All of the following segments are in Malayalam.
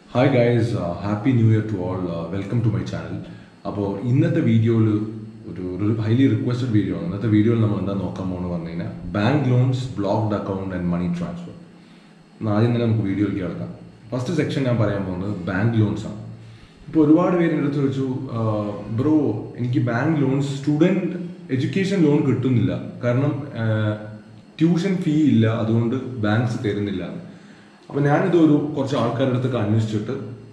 hi guys happy new year to all welcome to my channel അപ്പോൾ ഇന്നത്തെ വീഡിയോയിൽ ഒരു ഒരു ഹൈലി റിക്വസ്റ്റഡ് വീഡിയോ ആണ് ഇന്നത്തെ വീഡിയോയിൽ നമ്മൾ എന്താ നോക്കാൻ പോകുന്നത് പറഞ്ഞു കഴിഞ്ഞാൽ bank loans blocked account and money transfer ആദ്യം തന്നെ നമുക്ക് വീഡിയോയിലേക്ക് കിടക്കാം ഫസ്റ്റ് സെക്ഷൻ ഞാൻ പറയാൻ പോകുന്നത് ബാങ്ക് ലോൺസ് ആണ് ഇപ്പോൾ ഒരുപാട് പേര് എൻ്റെ അടുത്ത് ചോദിച്ചു ബ്രോ എനിക്ക് bank loans student education loan കിട്ടുന്നില്ല കാരണം ട്യൂഷൻ ഫീ ഇല്ല അതുകൊണ്ട് ബാങ്ക്സ് തരുന്നില്ല അപ്പോൾ ഞാനിത് ഒരു കുറച്ച് ആൾക്കാരുടെ അടുത്തൊക്കെ അന്വേഷിച്ചിട്ട്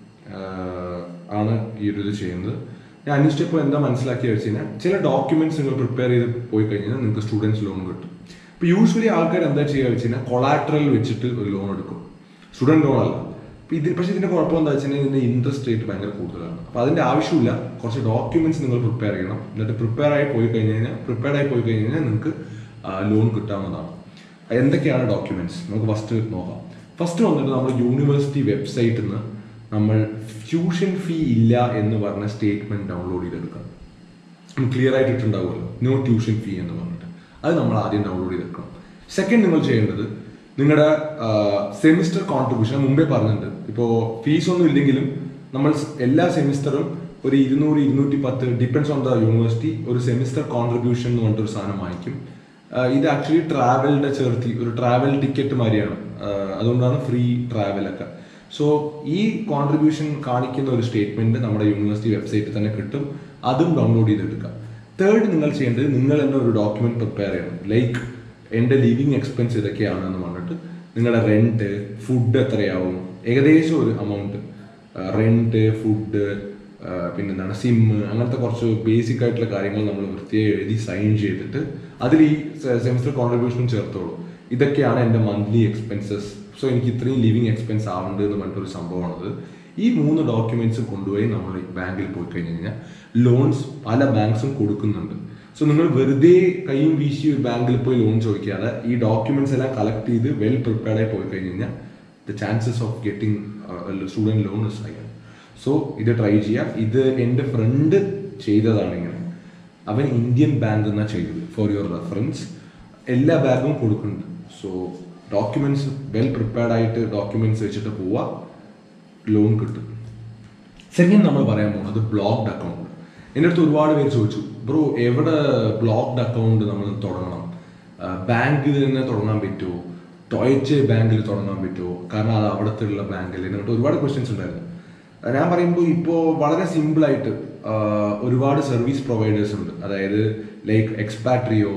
ആഹ്, ആണ് ഈ ഒരു ഇത് ചെയ്യുന്നത് ഞാൻ അന്വേഷിച്ചപ്പോൾ എന്താ മനസ്സിലാക്കിയ വെച്ച് കഴിഞ്ഞാൽ ചില ഡോക്യുമെന്റ്സ് നിങ്ങൾ പ്രിപ്പയർ ചെയ്ത് പോയി കഴിഞ്ഞാൽ നിങ്ങൾക്ക് സ്റ്റുഡൻസ് ലോൺ കിട്ടും ഇപ്പോൾ യൂഷ്വലി ആൾക്കാർ എന്താ ചെയ്യുക വെച്ച് കഴിഞ്ഞാൽ കൊളാട്രൽ വെച്ചിട്ട് ഒരു ലോൺ എടുക്കും സ്റ്റുഡൻറ് ലോൺ അല്ല അപ്പോൾ ഇത് പക്ഷേ ഇതിന്റെ കുഴപ്പം എന്താ വെച്ചാൽ ഇതിന്റെ ഇൻട്രസ്റ്റ് റേറ്റ് ഭയങ്കര കൂടുതലാണ് അപ്പോൾ അതിന്റെ ആവശ്യമില്ല കുറച്ച് ഡോക്യുമെന്റ്സ് നിങ്ങൾ പ്രിപ്പയർ ചെയ്യണം എന്നിട്ട് പ്രിപ്പയർ ആയി പോയി കഴിഞ്ഞ് കഴിഞ്ഞാൽ പ്രിപ്പയർഡ് ആയി പോയി കഴിഞ്ഞ് കഴിഞ്ഞാൽ നിങ്ങൾക്ക് ലോൺ കിട്ടാവുന്നതാണ് എന്തൊക്കെയാണ് ഡോക്യുമെന്റ്സ് നമുക്ക് ഫസ്റ്റ് നോക്കാം ഫസ്റ്റ് വന്നിട്ട് നമ്മൾ യൂണിവേഴ്സിറ്റി വെബ്സൈറ്റിൽ നിന്ന് നമ്മൾ ട്യൂഷൻ ഫീ ഇല്ല എന്ന് പറഞ്ഞ സ്റ്റേറ്റ്മെന്റ് ഡൗൺലോഡ് ചെയ്തെടുക്കണം ക്ലിയർ ആയിട്ട് ഇട്ടുണ്ടാവുമല്ലോ നോ ട്യൂഷൻ ഫീ എന്ന് പറഞ്ഞിട്ട് അത് നമ്മൾ ആദ്യം ഡൗൺലോഡ് ചെയ്തെടുക്കണം സെക്കൻഡ് നിങ്ങൾ ചെയ്യേണ്ടത് നിങ്ങളുടെ സെമിസ്റ്റർ കോൺട്രിബ്യൂഷൻ മുമ്പേ പറഞ്ഞിട്ടുണ്ട് ഇപ്പോൾ ഫീസ് ഒന്നും ഇല്ലെങ്കിലും നമ്മൾ സ് എല്ലാ സെമിസ്റ്ററും ഒരു ഇരുന്നൂറ് ഇരുന്നൂറ്റി പത്ത് ഡിപ്പെൻസ് ഓൺ ദ യൂണിവേഴ്സിറ്റി ഒരു സെമിസ്റ്റർ കോൺട്രിബ്യൂഷൻ എന്ന് പറഞ്ഞിട്ടൊരു സാധനം വാങ്ങിക്കും ആഹ് ഇത് ആക്ച്വലി ട്രാവലിന്റെ ചേർത്തി ഒരു ട്രാവൽ ടിക്കറ്റ് മാതിരിയാണ് ആഹ് അതുകൊണ്ടാണ് ഫ്രീ ട്രാവലൊക്കെ സോ ഈ കോൺട്രിബ്യൂഷൻ കാണിക്കുന്ന ഒരു സ്റ്റേറ്റ്മെന്റ് നമ്മുടെ യൂണിവേഴ്സിറ്റി വെബ്സൈറ്റിൽ തന്നെ കിട്ടും അതും ഡൗൺലോഡ് ചെയ്തെടുക്കാം തേർഡ് നിങ്ങൾ ചെയ്യേണ്ടത് നിങ്ങൾ തന്നെ ഒരു ഡോക്യുമെന്റ് പ്രിപ്പയർ ചെയ്യണം ലൈക്ക് എൻ്റെ ലിവിങ് എക്സ്പെൻസ് ഇതൊക്കെയാണെന്ന് പറഞ്ഞിട്ട് നിങ്ങളുടെ റെന്റ് ഫുഡ് എത്രയാവും ഏകദേശം ഒരു എമൗണ്ട് റെന്റ് ഫുഡ് പിന്നെന്താണ് സിം അങ്ങനത്തെ കുറച്ച് ബേസിക് ആയിട്ടുള്ള കാര്യങ്ങൾ നമ്മൾ വൃത്തിയായി എഴുതി സൈൻ ചെയ്തിട്ട് അതിൽ ഈ സെമിസ്റ്റർ കോൺട്രിബ്യൂഷനും ചേർത്തോളൂ ഇതൊക്കെയാണ് എൻ്റെ മന്ത്ലി എക്സ്പെൻസസ് സോ എനിക്ക് ഇത്രയും ലിവിങ് എക്സ്പെൻസ് ആവേണ്ടത് എന്ന് പറഞ്ഞിട്ടൊരു സംഭവമാണത് ഈ മൂന്ന് ഡോക്യുമെന്റ്സ് കൊണ്ടുപോയി നമ്മൾ ബാങ്കിൽ പോയി കഴിഞ്ഞ് കഴിഞ്ഞാൽ ലോൺസ് പല ബാങ്ക്സും കൊടുക്കുന്നുണ്ട് സോ നിങ്ങൾ വെറുതെ കൈയും വീശി ബാങ്കിൽ പോയി ലോൺ ചോദിക്കാതെ ഈ ഡോക്യുമെന്റ്സ് എല്ലാം കളക്ട് ചെയ്ത് വെൽ പ്രിപ്പയർഡ് ആയി പോയി കഴിഞ്ഞ് കഴിഞ്ഞാൽ the chances of getting student loan is high so ഇത് ട്രൈ ചെയ്യാം ഇത് എൻ്റെ ഫ്രണ്ട് ചെയ്തതാണ് ഇങ്ങനെ അവൻ ഇന്ത്യൻ ബാങ്ക് എന്നാ ചെയ്തത് ഫോർ യുവർ റെഫറൻസ് എല്ലാ ബാങ്കും കൊടുക്കുന്നുണ്ട് സോ ഡോക്യുമെന്റ്സ് വെൽ പ്രിപ്പയർഡ് ആയിട്ട് ഡോക്യുമെന്റ്സ് വെച്ചിട്ട് പോവാ ലോൺ കിട്ടും സെക്കൻഡ് നമ്മൾ പറയാൻ പോകുന്നത് ബ്ലോക്ക്ഡ് അക്കൗണ്ട് എൻ്റെ അടുത്ത് ഒരുപാട് പേര് ചോദിച്ചു ബ്രോ എവിടെ ബ്ലോക്ക്ഡ് അക്കൗണ്ട് നമ്മൾ തുടങ്ങണം ബാങ്കിൽ തന്നെ തുടങ്ങാൻ പറ്റുമോ ടോയ്ച്ച് ബാങ്കിൽ തുടങ്ങാൻ പറ്റുമോ കാരണം അത് അവിടുത്തെ ഉള്ള ബാങ്കിൽ എന്നിട്ട് ഒരുപാട് ക്വസ്റ്റ്യൻസ് ഉണ്ടായിരുന്നു ആ, ഞാൻ പറയുമ്പോൾ ഇപ്പോൾ വളരെ സിമ്പിൾ ആയിട്ട് ആ, ഒരുപാട് സർവീസ് പ്രൊവൈഡേഴ്സ് ഉണ്ട് അതായത് ലൈക്ക് എക്സ്പാട്രിയോ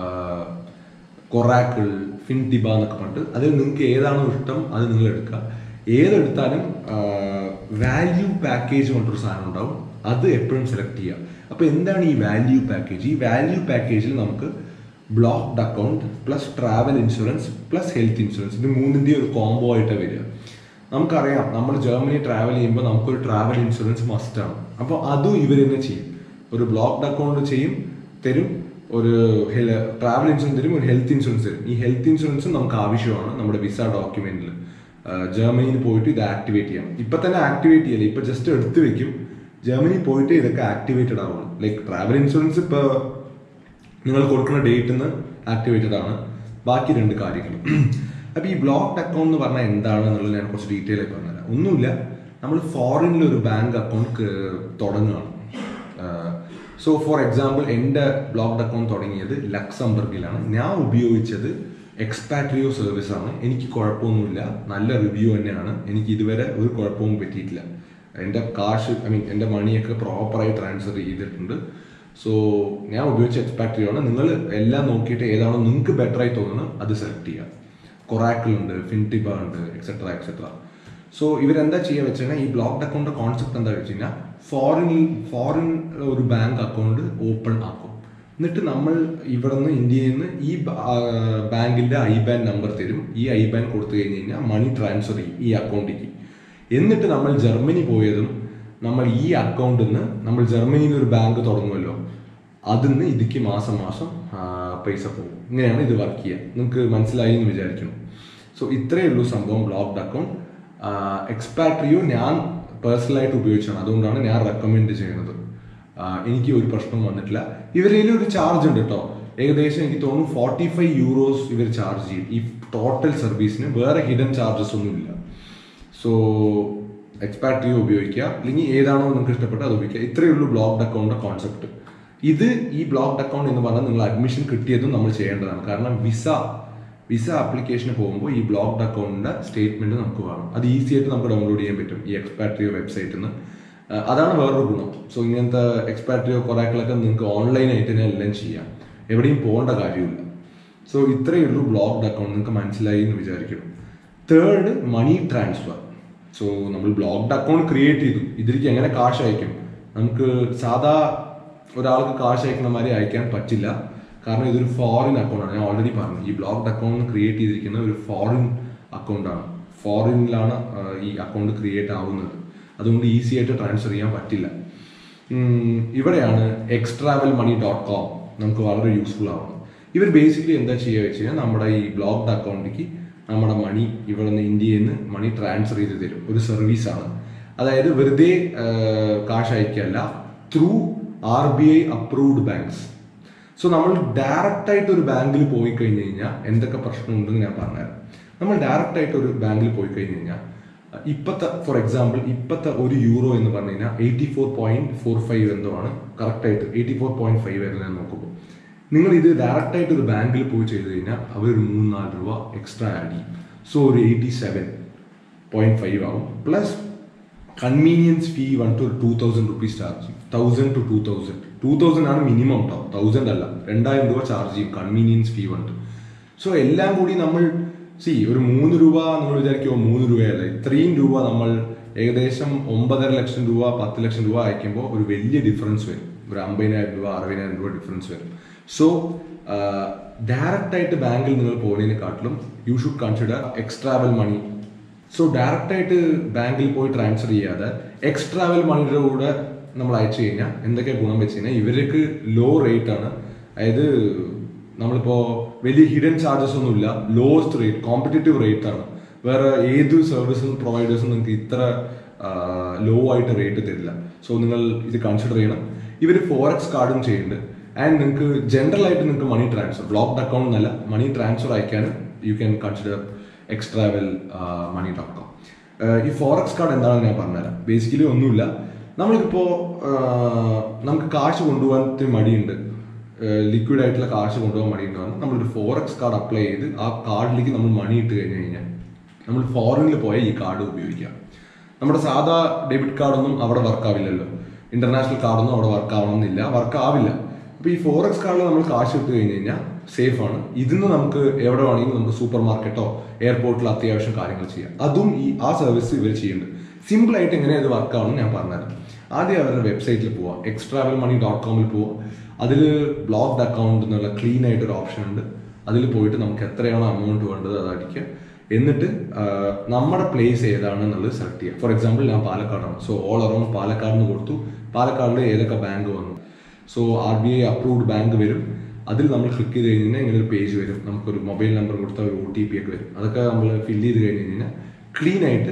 കൊറാക്കിൾ ഫിൻതിബ എന്നൊക്കെ പറഞ്ഞിട്ട് അതിൽ നിങ്ങൾക്ക് ഏതാണോ ഇഷ്ടം അത് നിങ്ങൾ എടുക്കുക ഏതെടുത്താലും വാല്യൂ പാക്കേജ് കൊണ്ടൊരു സാധനം ഉണ്ടാവും അത് എപ്പോഴും സെലക്ട് ചെയ്യുക അപ്പോൾ എന്താണ് ഈ വാല്യൂ പാക്കേജ് ഈ വാല്യൂ പാക്കേജിൽ നമുക്ക് blocked account plus travel insurance plus health insurance ഇത് മൂന്നിൻ്റെ ഒരു കോംബോ ആയിട്ടാണ് വരിക നമുക്കറിയാം നമ്മൾ ജർമ്മനി ട്രാവൽ ചെയ്യുമ്പോൾ നമുക്കൊരു ട്രാവൽ ഇൻഷുറൻസ് മസ്റ്റാണ് അപ്പോൾ അതും ഇവർ തന്നെ ചെയ്യും ഒരു ബ്ലോക്ക്ഡ് അക്കൗണ്ട് ചെയ്യും തരും ഒരു ട്രാവൽ ഇൻഷുറൻസ് തരും ഒരു ഹെൽത്ത് ഇൻഷുറൻസ് തരും ഈ ഹെൽത്ത് ഇൻഷുറൻസും നമുക്ക് ആവശ്യമാണ് നമ്മുടെ വിസ ഡോക്യുമെന്റിൽ ജർമ്മനിയിൽ പോയിട്ട് ഇത് ആക്ടിവേറ്റ് ചെയ്യാം ഇപ്പൊ തന്നെ ആക്ടിവേറ്റ് ചെയ്യില്ല ഇപ്പൊ ജസ്റ്റ് എടുത്തു വെക്കും ജർമ്മനി പോയിട്ട് ഇതൊക്കെ ആക്ടിവേറ്റഡ് ആവുള്ളൂ ലൈക്ക് ട്രാവൽ ഇൻഷുറൻസ് ഇപ്പോൾ നിങ്ങൾ കൊടുക്കുന്ന ഡേറ്റിൽ നിന്ന് ആക്ടിവേറ്റഡ് ആണ് ബാക്കി രണ്ട് കാര്യങ്ങൾ അപ്പൊ ഈ ബ്ലോക്ക്ഡ് അക്കൗണ്ട് എന്ന് പറഞ്ഞാൽ എന്താണ് എന്നുള്ളത് ഞാൻ കുറച്ച് ഡീറ്റെയിൽ ആയി പറഞ്ഞുതരാം ഒന്നുമില്ല നമ്മൾ ഫോറിനിൽ ഒരു ബാങ്ക് അക്കൗണ്ട് തുടങ്ങുകയാണ് സോ ഫോർ എക്സാമ്പിൾ എൻ്റെ ബ്ലോക്ക്ഡ് അക്കൗണ്ട് തുടങ്ങിയത് ലക്സംബർഗിലാണ് ഞാൻ ഉപയോഗിച്ചത് എക്സ്പാട്രിയോ സർവീസ് ആണ് എനിക്ക് കുഴപ്പമൊന്നുമില്ല നല്ല റിവ്യൂ തന്നെയാണ് എനിക്ക് ഇതുവരെ ഒരു കുഴപ്പവും പറ്റിയിട്ടില്ല എൻ്റെ കാശ് ഐ മീൻ എൻ്റെ മണിയൊക്കെ പ്രോപ്പറായി ട്രാൻസ്ഫർ ചെയ്തിട്ടുണ്ട് സോ ഞാൻ ഉപയോഗിച്ച എക്സ്പാട്രിയോ ആണ് നിങ്ങൾ എല്ലാം നോക്കിയിട്ട് ഏതാണോ നിങ്ങൾക്ക് ബെറ്റർ ആയി തോന്നുന്നത് അത് സെലക്ട് ചെയ്യുക കൊറാക്കിൾ ഉണ്ട് ഫിൻറ്റിബ ഉണ്ട് എക്സെട്ര എക്സെട്ര സോ ഇവരെന്താ ചെയ്യുക വെച്ച് കഴിഞ്ഞാൽ ഈ ബ്ലോക്ക്ഡ് അക്കൗണ്ട് കോൺസെപ്റ്റ് എന്താ വെച്ച് കഴിഞ്ഞാൽ ഫോറിനിൽ ഫോറിൻ ഒരു ബാങ്ക് അക്കൗണ്ട് ഓപ്പൺ ആക്കും എന്നിട്ട് നമ്മൾ ഇവിടെ നിന്ന് ഇന്ത്യയിൽ നിന്ന് ഈ ബാങ്കിന്റെ ഐ ബാൻ നമ്പർ തരും ഈ ഐ ബാൻ കൊടുത്തു കഴിഞ്ഞ് കഴിഞ്ഞാൽ മണി ട്രാൻസ്ഫർ ചെയ്യും ഈ അക്കൗണ്ടിലേക്ക് എന്നിട്ട് നമ്മൾ ജർമ്മനി പോയതും നമ്മൾ ഈ അക്കൗണ്ടിൽ നിന്ന് നമ്മൾ ജർമ്മനിയിൽ ഒരു ബാങ്ക് തുടങ്ങുമല്ലോ അതിന്ന് ഇതിക്ക് മാസം മാസം ആ, പൈസ പോകും ഇങ്ങനെയാണ് ഇത് വർക്ക് ചെയ്യുക നിങ്ങൾക്ക് മനസ്സിലായി എന്ന് വിചാരിക്കുന്നു സോ ഇത്രയേ ഉള്ളൂ സംഭവം ബ്ലോക്ക്ഡ് അക്കൗണ്ട് എക്സ്പാട്രിയോ ഞാൻ പേഴ്സണലായിട്ട് ഉപയോഗിച്ചാണ് അതുകൊണ്ടാണ് ഞാൻ റെക്കമെൻഡ് ചെയ്യുന്നത് ആ, എനിക്ക് ഒരു പ്രശ്നവും വന്നിട്ടില്ല ഇവരിൽ ഒരു ചാർജ് ഉണ്ട് കേട്ടോ ഏകദേശം എനിക്ക് തോന്നുന്നു ഫോർട്ടി ഫൈവ് യൂറോസ് ഇവർ ചാർജ് ചെയ്യും ഈ ടോട്ടൽ സർവീസിന് വേറെ ഹിഡൻ ചാർജസ് ഒന്നുമില്ല സോ എക്സ്പാട്രിയോ ഉപയോഗിക്കുക അല്ലെങ്കിൽ ഏതാണോ നിങ്ങൾക്ക് ഇഷ്ടപ്പെട്ടത് അത് ഉപയോഗിക്കുക ഇത്രയേ ഉള്ളൂ ബ്ലോക്ക്ഡ് അക്കൗണ്ടിന്റെ കോൺസെപ്റ്റ് ഇത് ഈ ബ്ലോക്ക്ഡ് അക്കൗണ്ട് എന്ന് പറഞ്ഞാൽ നിങ്ങൾ അഡ്മിഷൻ കിട്ടിയതും നമ്മൾ ചെയ്യേണ്ടതാണ് കാരണം വിസ വിസ ആപ്ലിക്കേഷന് പോകുമ്പോൾ ഈ ബ്ലോക്ക്ഡ് അക്കൗണ്ടിന്റെ സ്റ്റേറ്റ്മെന്റ് നമുക്ക് വേണം അത് ഈസി ആയിട്ട് നമുക്ക് ഡൗൺലോഡ് ചെയ്യാൻ പറ്റും ഈ എക്സ്പാട്രിയോ വെബ്സൈറ്റിൽ നിന്ന് അഹ് അതാണ് വേറൊരു ഗുണം സോ ഇങ്ങനത്തെ എക്സ്പാട്രിയോ കൊറാക്കളൊക്കെ നിങ്ങൾക്ക് ഓൺലൈനായിട്ട് തന്നെ എല്ലാം ചെയ്യാം എവിടെയും പോകേണ്ട കാര്യമില്ല സോ ഇത്രയേ ഉള്ളൂ ബ്ലോക്ക്ഡ് അക്കൗണ്ട് നിങ്ങൾക്ക് മനസ്സിലായി എന്ന് വിചാരിക്കുന്നു തേർഡ് മണി ട്രാൻസ്ഫർ സോ നമ്മൾ ബ്ലോക്ക്ഡ് അക്കൗണ്ട് ക്രിയേറ്റ് ചെയ്തു ഇതിലേക്ക് എങ്ങനെ കാശ് അയക്കും നമുക്ക് സാധാ ഒരാൾക്ക് കാശ് അയക്കുന്ന മാതിരി അയക്കാൻ പറ്റില്ല കാരണം ഇതൊരു ഫോറിൻ അക്കൗണ്ടാണ് ഞാൻ ഓൾറെഡി പറഞ്ഞു ഈ ബ്ലോക്ക്ഡ് അക്കൗണ്ട് ക്രിയേറ്റ് ചെയ്തിരിക്കുന്ന ഒരു ഫോറിൻ അക്കൗണ്ടാണ് ഫോറിനിലാണ് ഈ അക്കൗണ്ട് ക്രിയേറ്റ് ആവുന്നത് അതുകൊണ്ട് ഈസി ആയിട്ട് ട്രാൻസ്ഫർ ചെയ്യാൻ പറ്റില്ല ഉം, ഇവിടെയാണ് എക്സ്ട്രാവൽ മണി ഡോട്ട് കോം നമുക്ക് വളരെ യൂസ്ഫുൾ ആവുന്നത് ഇവർ ബേസിക്കലി എന്താ ചെയ്യുക വെച്ച് കഴിഞ്ഞാൽ നമ്മുടെ ഈ ബ്ലോക്ക്ഡ് അക്കൗണ്ടിലേക്ക് നമ്മുടെ മണി ഇവിടെ നിന്ന് ഇന്ത്യയിൽ നിന്ന് മണി ട്രാൻസ്ഫർ ചെയ്ത് തരും ഒരു സർവീസാണ് അതായത് വെറുതെ ആ, കാശ് അയക്കല്ല through R B I approved banks so നമ്മൾ ഡയറക്റ്റ് ആയിട്ട് ഒരു ബാങ്കിൽ പോയി കഴിഞ്ഞ് കഴിഞ്ഞാൽ എന്തൊക്കെ പ്രശ്നമുണ്ടെന്ന് ഞാൻ പറഞ്ഞുതരാം നമ്മൾ ഡയറക്റ്റ് ആയിട്ട് ഒരു ബാങ്കിൽ പോയി കഴിഞ്ഞ് കഴിഞ്ഞാൽ ഇപ്പത്തെ ഫോർ എക്സാമ്പിൾ ഇപ്പത്തെ ഒരു യൂറോ എന്ന് പറഞ്ഞു കഴിഞ്ഞാൽ eighty four point four five എന്തോ ആണ് കറക്റ്റ് ആയിട്ട് എയ്റ്റി ഫോർ പോയിന്റ് ഫൈവ് വരുന്നത് നോക്കുമ്പോൾ നിങ്ങൾ ഇത് ഡയറക്റ്റ് ആയിട്ട് ഒരു ബാങ്കിൽ പോയി ചെയ്ത് കഴിഞ്ഞാൽ അവർ ഒരു മൂന്ന് നാല് രൂപ എക്സ്ട്രാ ആഡ് ചെയ്യും സോ ഒരു എയ്റ്റി സെവൻ പോയിന്റ് ഫൈവ് ആവും പ്ലസ് കൺവീനിയൻസ് ഫീ വന്നിട്ട് ഒരു ടൂ തൗസൻഡ് റുപ്പീസ് ചാർജ് ചെയ്യും thousand to two thousand two thousand ആണ് മിനിമം കേട്ടോ തൗസൻഡ് അല്ല രണ്ടായിരം രൂപ ചാർജ് ചെയ്യും കൺവീനിയൻസ് ഫീ വന്നിട്ട് സോ എല്ലാം കൂടി നമ്മൾ സി ഒരു മൂന്ന് രൂപ നിങ്ങൾ വിചാരിക്കുമോ മൂന്ന് രൂപയല്ല ഇത്രയും രൂപ നമ്മൾ ഏകദേശം ഒമ്പതര ലക്ഷം രൂപ പത്ത് ലക്ഷം രൂപ അയക്കുമ്പോൾ ഒരു വലിയ ഡിഫറൻസ് വരും ഒരു അമ്പതിനായിരം രൂപ അറുപതിനായിരം രൂപ ഡിഫറൻസ് വരും സോ ഡയറക്റ്റ് ആയിട്ട് ബാങ്കിൽ നിങ്ങൾ പോകുന്നതിനെക്കാട്ടിലും you should consider Extravel money so direct ആയിട്ട് ബാങ്കിൽ പോയി ട്രാൻസ്ഫർ ചെയ്യാതെ എക്സ്ട്രാവൽ മണിയുടെ കൂടെ നമ്മൾ അയച്ചു കഴിഞ്ഞാൽ എന്തൊക്കെ ഗുണം വെച്ച് കഴിഞ്ഞാൽ ഇവർക്ക് ലോ റേറ്റ് ആണ് അതായത് നമ്മളിപ്പോ വലിയ ഹിഡൻ ചാർജസ് ഒന്നുമില്ല ലോവസ്റ്റ് റേറ്റ് കോമ്പറ്റേറ്റീവ് റേറ്റ് ആണ് വേറെ ഏത് സർവീസും പ്രൊവൈഡേഴ്സും നിങ്ങൾക്ക് ഇത്ര ലോ ആയിട്ട് റേറ്റ് തരില്ല സോ നിങ്ങൾ ഇത് കൺസിഡർ ചെയ്യണം ഇവർ ഫോറക്സ് കാർഡും ചെയ്യുന്നുണ്ട് ആൻഡ് നിങ്ങൾക്ക് ജനറൽ ആയിട്ട് നിങ്ങൾക്ക് മണി ട്രാൻസ്ഫർ ബ്ലോക്ക്ഡ് അക്കൗണ്ട് എന്നല്ല മണി ട്രാൻസ്ഫർ അയക്കാനും you can consider Extravel money dot com ഈ ഫോറക്സ് കാർഡ് എന്താണെന്ന് ഞാൻ പറഞ്ഞുതരാം ബേസിക്കലി ഒന്നുമില്ല നമ്മൾക്കിപ്പോൾ നമുക്ക് കാശ് കൊണ്ടുപോകാൻ ഇത്തിരി മടിയുണ്ട് ലിക്വിഡ് ആയിട്ടുള്ള കാശ് കൊണ്ടുപോകാൻ മടിയുണ്ട് പറഞ്ഞാൽ നമ്മളൊരു ഫോറക്സ് കാർഡ് അപ്ലൈ ചെയ്ത് ആ കാർഡിലേക്ക് നമ്മൾ മണി ഇട്ട് കഴിഞ്ഞ് കഴിഞ്ഞാൽ നമ്മൾ ഫോറിനിൽ പോയാൽ ഈ കാർഡ് ഉപയോഗിക്കാം നമ്മുടെ സാധാ ഡെബിറ്റ് കാർഡൊന്നും അവിടെ വർക്ക് ആവില്ലല്ലോ ഇന്റർനാഷണൽ കാർഡൊന്നും അവിടെ വർക്ക് ആവണമെന്നില്ല വർക്ക് ആവില്ല അപ്പോൾ ഈ ഫോറക്സ് കാർഡിൽ നമ്മൾ കാശ് ഇട്ട് കഴിഞ്ഞ് കഴിഞ്ഞാൽ സേഫ് ആണ് ഇതിന്ന് നമുക്ക് എവിടെ വേണമെങ്കിലും നമുക്ക് സൂപ്പർ മാർക്കറ്റോ എയർപോർട്ടിൽ അത്യാവശ്യം കാര്യങ്ങൾ ചെയ്യാം അതും ഈ ആ സർവീസ് ഇവർ ചെയ്യുന്നുണ്ട് സിമ്പിൾ ആയിട്ട് എങ്ങനെ ഇത് വർക്ക് ആവണം ഞാൻ പറഞ്ഞുതരാം ആദ്യം അവരുടെ വെബ്സൈറ്റിൽ പോവാം എക്സ്ട്രാവൽ മണി ഡോട്ട് കോമിൽ പോവാം അതിൽ ബ്ലോക്ക്ഡ് അക്കൗണ്ട് എന്നുള്ള ക്ലീൻ ആയിട്ടൊരു ഓപ്ഷൻ ഉണ്ട് അതിൽ പോയിട്ട് നമുക്ക് എത്രയാണോ എമൗണ്ട് വേണ്ടത് അത് അടിക്കുക എന്നിട്ട് ആ, നമ്മുടെ പ്ലേസ് ഏതാണ് എന്നുള്ളത് സെലക്ട് ചെയ്യുക ഫോർ എക്സാമ്പിൾ ഞാൻ പാലക്കാടാണ് സോ ഓൾ അറൌണ്ട് പാലക്കാടിന് കൊടുത്തു പാലക്കാടിൽ ഏതൊക്കെ ബാങ്ക് വന്നു so R B I approved bank വരും അതിൽ നമ്മൾ ക്ലിക്ക് ചെയ്ത് കഴിഞ്ഞ് കഴിഞ്ഞാൽ ഇങ്ങനെ ഒരു പേജ് വരും നമുക്കൊരു മൊബൈൽ നമ്പർ കൊടുത്താൽ ഒരു ഒ ടി പി ഒക്കെ വരും അതൊക്കെ നമ്മൾ ഫില്ല് ചെയ്ത് കഴിഞ്ഞ് കഴിഞ്ഞാൽ ക്ലീൻ ആയിട്ട്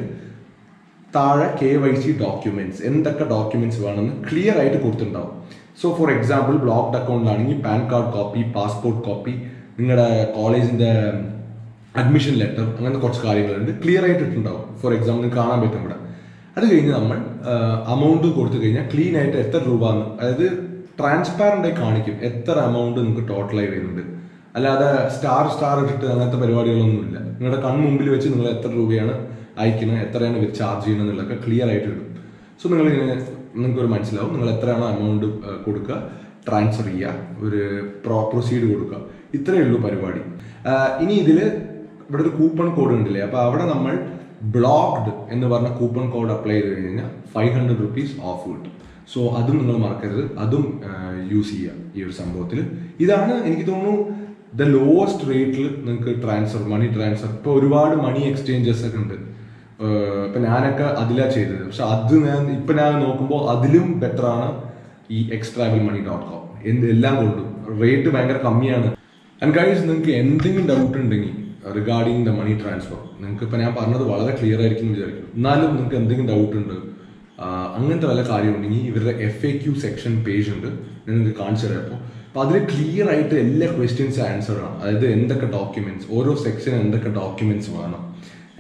താഴെ കെ വൈ സി ഡോക്യുമെന്റ്സ് എന്തൊക്കെ ഡോക്യുമെന്റ്സ് വേണമെന്ന് ക്ലിയർ ആയിട്ട് കൊടുത്തിട്ടുണ്ടാവും സോ ഫോർ എക്സാമ്പിൾ ബ്ലോക്ക്ഡ് അക്കൗണ്ടിലാണെങ്കിൽ PAN card copy passport copy നിങ്ങളുടെ കോളേജിന്റെ അഡ്മിഷൻ ലെറ്റർ അങ്ങനത്തെ കുറച്ച് കാര്യങ്ങളുണ്ട് ക്ലിയർ ആയിട്ട് ഇട്ടുണ്ടാവും ഫോർ എക്സാമ്പിൾ നിങ്ങൾക്ക് കാണാൻ പറ്റും ഇവിടെ അത് കഴിഞ്ഞ് നമ്മൾ അമൗണ്ട് കൊടുത്തു കഴിഞ്ഞാൽ ക്ലീൻ ആയിട്ട് എത്ര രൂപ എന്ന് അതായത് ട്രാൻസ്പാരന്റ് ആയി കാണിക്കും എത്ര എമൗണ്ട് നിങ്ങൾക്ക് ടോട്ടലായി വരുന്നുണ്ട് അല്ലാതെ സ്റ്റാർ സ്റ്റാർ ഇട്ടിട്ട് അങ്ങനത്തെ പരിപാടികളൊന്നുമില്ല നിങ്ങളുടെ കൺമുമ്പിൽ വെച്ച് നിങ്ങൾ എത്ര രൂപയാണ് അയക്കുന്നത് എത്രയാണ് ഇവർ ചാർജ് ചെയ്യുന്നത് എന്നുള്ളതൊക്കെ ക്ലിയർ ആയിട്ട് ഇടും സോ നിങ്ങൾ ഇങ്ങനെ നിങ്ങൾക്ക് ഒരു മനസ്സിലാവും നിങ്ങൾ എത്രയാണോ എമൗണ്ട് കൊടുക്കുക ട്രാൻസ്ഫർ ചെയ്യുക ഒരു പ്രോ പ്രൊസീഡ് കൊടുക്കുക ഇത്രയേ ഉള്ളൂ പരിപാടി ആ, ഇനി ഇതിൽ ഇവിടെ ഒരു കൂപ്പൺ കോഡ് ഉണ്ടല്ലേ അപ്പോൾ അവിടെ നമ്മൾ ബ്ലോക്ക്ഡ് എന്ന് പറഞ്ഞ കൂപ്പൺ കോഡ് അപ്ലൈ ചെയ്ത് കഴിഞ്ഞാൽ ഫൈവ് ഹൺഡ്രഡ് റുപ്പീസ് ഓഫ് കിട്ടും സോ അതും നിങ്ങൾ മറക്കരുത് അതും യൂസ് ചെയ്യുക ഈ ഒരു സംഭവത്തിൽ ഇതാണ് എനിക്ക് തോന്നുന്നു ദ ലോവസ്റ്റ് റേറ്റിൽ നിങ്ങൾക്ക് ട്രാൻസ്ഫർ മണി ട്രാൻസ്ഫർ ഇപ്പോൾ ഒരുപാട് മണി എക്സ്ചേഞ്ചസ് ഒക്കെ ഉണ്ട് ഏഹ് ഇപ്പൊ ഞാനൊക്കെ അതിലാ ചെയ്തത് പക്ഷെ അത് ഞാൻ ഇപ്പൊ ഞാൻ നോക്കുമ്പോൾ അതിലും ബെറ്റർ ആണ് ഈ എക്സ്ട്രാവൽ മണി ഡോട്ട് കോം എന്ത് എല്ലാം കൊണ്ടും റേറ്റ് ഭയങ്കര കമ്മിയാണ് ആൻഡ് ഗൈസ് നിങ്ങൾക്ക് എന്തെങ്കിലും ഡൗട്ട് ഉണ്ടെങ്കിൽ റിഗാർഡിങ് ദ മണി ട്രാൻസ്ഫർ നിങ്ങൾക്ക് ഇപ്പൊ ഞാൻ പറഞ്ഞത് വളരെ ക്ലിയർ ആയിരിക്കും എന്ന് വിചാരിക്കുന്നു എന്നാലും നിങ്ങൾക്ക് എന്തെങ്കിലും ഡൗട്ട് ഉണ്ട് ആഹ് അങ്ങനത്തെ വല്ല കാര്യം ഉണ്ടെങ്കിൽ ഇവരുടെ F A Q section page ഉണ്ട് ഞാൻ നിങ്ങൾക്ക് കാണിച്ചു തരാം അപ്പോൾ അപ്പോൾ അതിൽ ക്ലിയർ ആയിട്ട് എല്ലാ ക്വസ്റ്റ്യൻസ് ആൻസർ ആണ് അതായത് എന്തൊക്കെ ഡോക്യുമെന്റ്സ് ഓരോ സെക്ഷന് എന്തൊക്കെ ഡോക്യുമെന്റ്സ് വേണം ആൻഡ്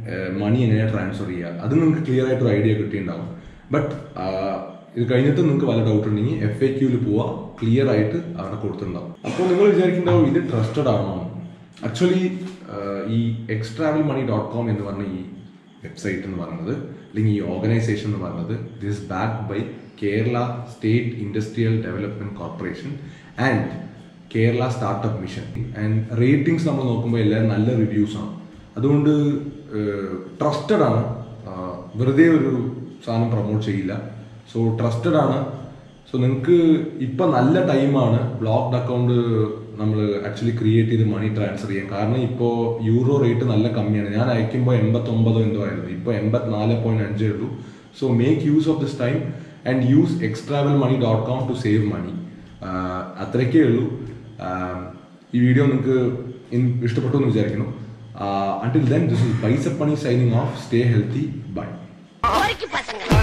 മണി എങ്ങനെ ട്രാൻസ്ഫർ ചെയ്യുക അത് നിങ്ങൾക്ക് ക്ലിയർ ആയിട്ട് ഒരു ഐഡിയ കിട്ടിയിട്ടുണ്ടാവും ബട്ട് ഇത് കഴിഞ്ഞിട്ട് നിങ്ങൾക്ക് വല്ല ഡൗട്ട് ഉണ്ടെങ്കിൽ എഫ് എ ക്യൂവിൽ പോവുക ക്ലിയർ ആയിട്ട് അവിടെ കൊടുത്തിട്ടുണ്ടാവും അപ്പോൾ നിങ്ങൾ വിചാരിക്കുന്നുണ്ടാവും ഇത് ട്രസ്റ്റഡ് ആണോ ആക്ച്വലി ഈ എക്സ്ട്രാവൽ മണി ഡോട്ട് കോം എന്ന് പറഞ്ഞ ഈ വെബ്സൈറ്റ് എന്ന് പറയുന്നത് അല്ലെങ്കിൽ ഈ ഓർഗനൈസേഷൻ എന്ന് പറയുന്നത് this back by Kerala state industrial development corporation and Kerala startup mission and ratings നമ്മൾ നോക്കുമ്പോൾ എല്ലാം നല്ല റിവ്യൂസ് ആണ് അതുകൊണ്ട് ട്രസ്റ്റഡ് ആണ് ആ, വെറുതെ ഒരു സാധനം പ്രൊമോട്ട് ചെയ്യില്ല സോ ട്രസ്റ്റഡ് ആണ് സോ നിങ്ങൾക്ക് ഇപ്പം നല്ല ടൈമാണ് ബ്ലോക്ക്ഡ് അക്കൗണ്ട് നമ്മൾ ആക്ച്വലി ക്രിയേറ്റ് ചെയ്ത് മണി ട്രാൻസ്ഫർ ചെയ്യാൻ കാരണം ഇപ്പോൾ യൂറോ റേറ്റ് നല്ല കമ്മിയാണ് ഞാൻ അയക്കുമ്പോൾ എൺപത്തൊമ്പതോ എന്തോ ആയിരുന്നു ഇപ്പോൾ എൺപത്തിനാല് പോയിന്റ് അഞ്ചേ ഉള്ളൂ so make use of this time and use Extravel money dot com to save money അത്രയ്ക്കേ ഉള്ളൂ ആഹ് ഈ വീഡിയോ നിങ്ങൾക്ക് ഇൻ- ഇഷ്ടപ്പെട്ടു എന്ന് വിചാരിക്കുന്നു until then this is bicep money signing off stay healthy bye Ahora qué pasa,